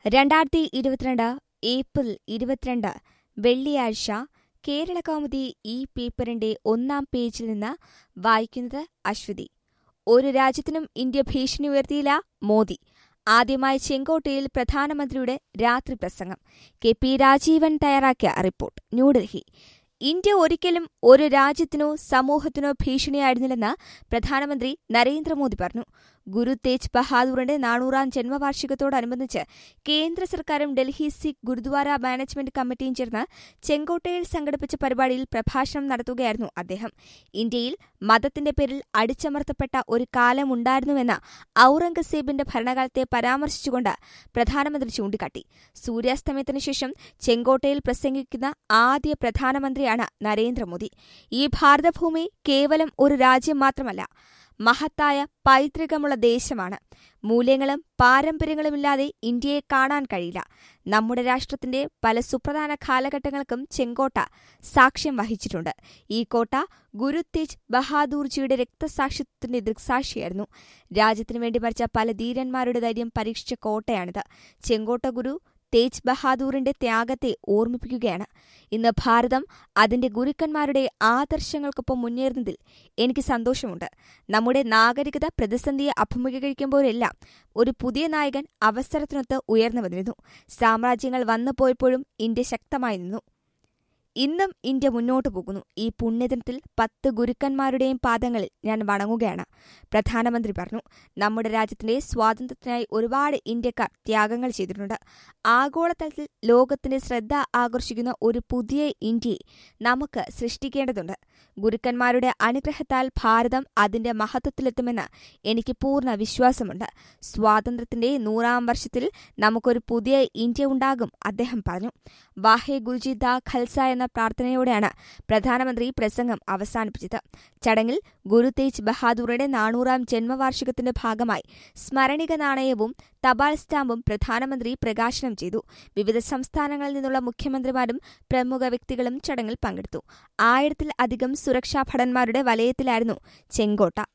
രണ്ടായിരത്തി ഇരുപത്തിരണ്ട് ഏപ്രിൽ ഇരുപത്തിരണ്ട് വെള്ളിയാഴ്ച കേരളകൗമുദി ഈ പേപ്പറിന്റെ ഒന്നാം പേജിൽ നിന്ന് വായിക്കുന്നത് അശ്വതി ഒരു രാജ്യത്തിനും ഇന്ത്യ ഭീഷണി ഉയർത്തിയില്ല മോദി ആദ്യമായി ചെങ്കോട്ടയിൽ പ്രധാനമന്ത്രിയുടെ രാത്രി പ്രസംഗം കെ പി രാജീവൻ തയ്യാറാക്കിയ റിപ്പോർട്ട് ന്യൂഡൽഹി ഇന്ത്യ ഒരിക്കലും ഒരു രാജ്യത്തിനോ സമൂഹത്തിനോ ഭീഷണിയായിരുന്നില്ലെന്ന് പ്രധാനമന്ത്രി നരേന്ദ്രമോദി പറഞ്ഞു ഗുരു തേജ് ബഹാദൂറിന്റെ നാനൂറാം ജന്മവാർഷികത്തോടനുബന്ധിച്ച് കേന്ദ്ര സർക്കാരും ഡൽഹി സിഖ് ഗുരുദ്വാര മാനേജ്മെന്റ് കമ്മിറ്റിയും ചേർന്ന് ചെങ്കോട്ടയിൽ സംഘടിപ്പിച്ച പരിപാടിയിൽ പ്രഭാഷണം നടത്തുകയായിരുന്നു അദ്ദേഹം ഇന്ത്യയിൽ മതത്തിന്റെ പേരിൽ അടിച്ചമർത്തപ്പെട്ട ഒരു കാലമുണ്ടായിരുന്നുവെന്ന ഔറംഗസേബിന്റെ ഭരണകാലത്തെ പരാമർശിച്ചുകൊണ്ട് പ്രധാനമന്ത്രി ചൂണ്ടിക്കാട്ടി സൂര്യാസ്തമയത്തിനു ശേഷം ചെങ്കോട്ടയിൽ പ്രസംഗിക്കുന്ന ആദ്യ പ്രധാനമന്ത്രിയാണ് നരേന്ദ്രമോദി ഈ ഭാരതഭൂമി കേവലം ഒരു രാജ്യം മാത്രമല്ല മഹത്തായ പൈതൃകമുള്ള ദേശമാണ് മൂല്യങ്ങളും പാരമ്പര്യങ്ങളുമില്ലാതെ ഇന്ത്യയെ കാണാൻ കഴിയില്ല നമ്മുടെ രാഷ്ട്രത്തിന്റെ പല സുപ്രധാന കാലഘട്ടങ്ങൾക്കും ചെങ്കോട്ട സാക്ഷ്യം വഹിച്ചിട്ടുണ്ട് ഈ കോട്ട ഗുരു തേജ് ബഹാദൂർജിയുടെ രക്തസാക്ഷിത്വത്തിന്റെ ദൃക്സാക്ഷിയായിരുന്നു രാജ്യത്തിനു വേണ്ടി മരിച്ച പല ധീരന്മാരുടെ ധൈര്യം പരീക്ഷിച്ച കോട്ടയാണിത് ചെങ്കോട്ട ഗുരു തേജ് ബഹാദൂറിന്റെ ത്യാഗത്തെ ഓർമ്മിപ്പിക്കുകയാണ് ഇന്ന് ഭാരതം അതിന്റെ ഗുരുക്കന്മാരുടെ ആദർശങ്ങൾക്കൊപ്പം മുന്നേറുന്നതിൽ എനിക്ക് സന്തോഷമുണ്ട് നമ്മുടെ നാഗരികത പ്രതിസന്ധിയെ അഭിമുഖീകരിക്കുമ്പോഴെല്ലാം ഒരു പുതിയ നായകൻ അവസരത്തിനൊത്ത് ഉയർന്നു വന്നിരുന്നു സാമ്രാജ്യങ്ങൾ വന്നു പോയപ്പോഴും ഇന്ത്യ ശക്തമായി നിന്നു ഇന്നും ഇന്ത്യ മുന്നോട്ടു പോകുന്നു ഈ പുണ്യദിനത്തിൽ പത്ത് ഗുരുക്കന്മാരുടെയും പാദങ്ങളിൽ ഞാൻ വണങ്ങുകയാണ് പ്രധാനമന്ത്രി പറഞ്ഞു നമ്മുടെ രാജ്യത്തിന്റെ സ്വാതന്ത്ര്യത്തിനായി ഒരുപാട് ഇന്ത്യക്കാർ ത്യാഗങ്ങൾ ചെയ്തിട്ടുണ്ട് ആഗോളതലത്തിൽ ലോകത്തിന്റെ ശ്രദ്ധ ആകർഷിക്കുന്ന ഒരു പുതിയ ഇന്ത്യയെ നമുക്ക് സൃഷ്ടിക്കേണ്ടതുണ്ട് ഗുരുക്കന്മാരുടെ അനുഗ്രഹത്താൽ ഭാരതം അതിന്റെ മഹത്വത്തിലെത്തുമെന്ന് എനിക്ക് പൂർണ്ണ വിശ്വാസമുണ്ട് സ്വാതന്ത്ര്യത്തിന്റെ നൂറാം വർഷത്തിൽ നമുക്കൊരു പുതിയ ഇന്ത്യ ഉണ്ടാകും അദ്ദേഹം പറഞ്ഞു വാഹെ ഗുരുജി ദ ഖൽസ എന്ന പ്രാർത്ഥനയോടെയാണ് പ്രധാനമന്ത്രി പ്രസംഗം അവസാനിപ്പിച്ചത് ചടങ്ങിൽ ഗുരു തേജ് ബഹാദൂറിന്റെ നാനൂറാം ജന്മവാർഷികത്തിന്റെ ഭാഗമായി സ്മരണിക നാണയവും തപാൽ സ്റ്റാമ്പും പ്രധാനമന്ത്രി പ്രകാശനം ചെയ്തു വിവിധ സംസ്ഥാനങ്ങളിൽ നിന്നുള്ള മുഖ്യമന്ത്രിമാരും പ്രമുഖ വ്യക്തികളും ചടങ്ങിൽ പങ്കെടുത്തു ആയിരത്തിൽ അധികം സുരക്ഷാ ഭടന്മാരുടെ വലയത്തിലായിരുന്നു ചെങ്കോട്ട